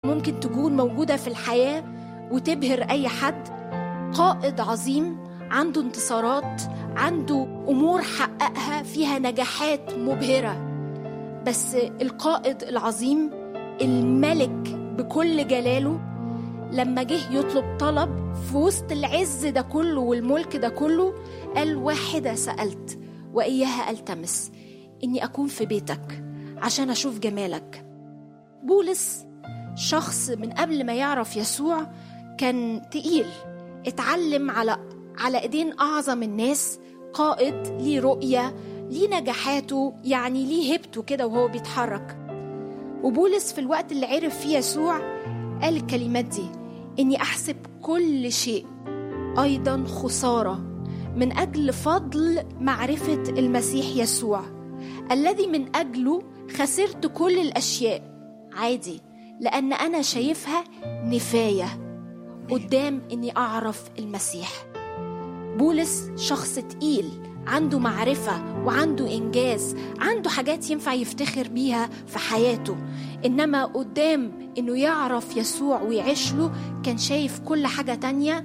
ممكن تكون موجودة في الحياة وتبهر أي حد قائد عظيم عنده انتصارات عنده أمور حققها فيها نجاحات مبهرة بس القائد العظيم الملك بكل جلاله لما جه يطلب طلب في وسط العز ده كله والملك ده كله قال واحدة سألت وإياها ألتمس إني أكون في بيتك عشان أشوف جمالك بولس شخص من قبل ما يعرف يسوع كان تقيل اتعلم على على ايدين اعظم الناس قائد ليه رؤيه ليه نجاحاته يعني ليه هيبته كده وهو بيتحرك وبولس في الوقت اللي عرف فيه يسوع قال الكلمات دي اني احسب كل شيء ايضا خساره من اجل فضل معرفه المسيح يسوع الذي من اجله خسرت كل الاشياء عادي لان انا شايفها نفايه قدام اني اعرف المسيح بولس شخص تقيل عنده معرفة وعنده إنجاز عنده حاجات ينفع يفتخر بيها في حياته إنما قدام إنه يعرف يسوع ويعيش له كان شايف كل حاجة تانية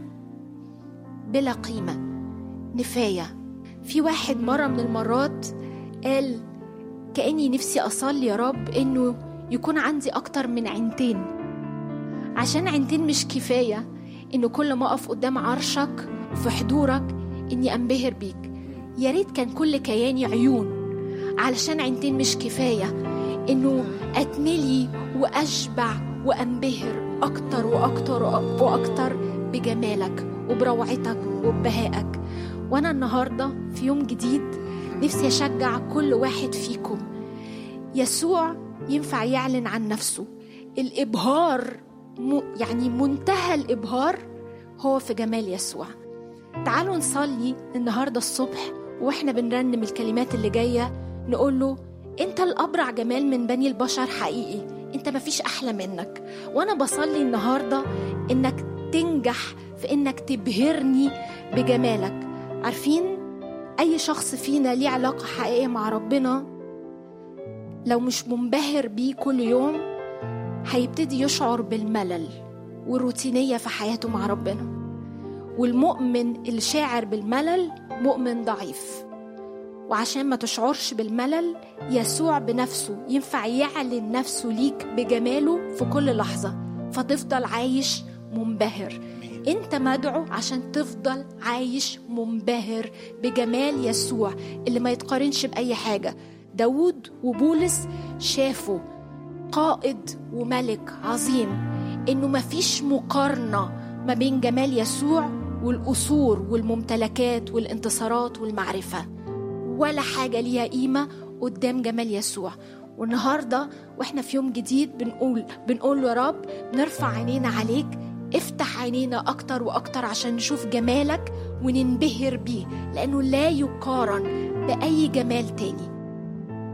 بلا قيمة نفاية في واحد مرة من المرات قال كأني نفسي أصلي يا رب إنه يكون عندي أكتر من عينتين عشان عينتين مش كفاية إنه كل ما أقف قدام عرشك وفي حضورك إني أنبهر بيك يا ريت كان كل كياني عيون علشان عينتين مش كفاية إنه أتملي وأشبع وأنبهر أكتر وأكتر وأكتر بجمالك وبروعتك وببهائك وأنا النهاردة في يوم جديد نفسي أشجع كل واحد فيكم يسوع ينفع يعلن عن نفسه الإبهار يعني منتهى الإبهار هو في جمال يسوع تعالوا نصلي النهاردة الصبح وإحنا بنرنم الكلمات اللي جاية نقول له أنت الأبرع جمال من بني البشر حقيقي أنت مفيش أحلى منك وأنا بصلي النهاردة إنك تنجح في إنك تبهرني بجمالك عارفين أي شخص فينا ليه علاقة حقيقية مع ربنا لو مش منبهر بيه كل يوم هيبتدي يشعر بالملل والروتينية في حياته مع ربنا والمؤمن الشاعر بالملل مؤمن ضعيف وعشان ما تشعرش بالملل يسوع بنفسه ينفع يعلن نفسه ليك بجماله في كل لحظة فتفضل عايش منبهر انت مدعو عشان تفضل عايش منبهر بجمال يسوع اللي ما يتقارنش بأي حاجة داود وبولس شافوا قائد وملك عظيم انه مفيش مقارنه ما بين جمال يسوع والقصور والممتلكات والانتصارات والمعرفه ولا حاجه ليها قيمه قدام جمال يسوع والنهارده واحنا في يوم جديد بنقول بنقول له يا رب نرفع عينينا عليك افتح عينينا اكتر واكتر عشان نشوف جمالك وننبهر بيه لانه لا يقارن باي جمال تاني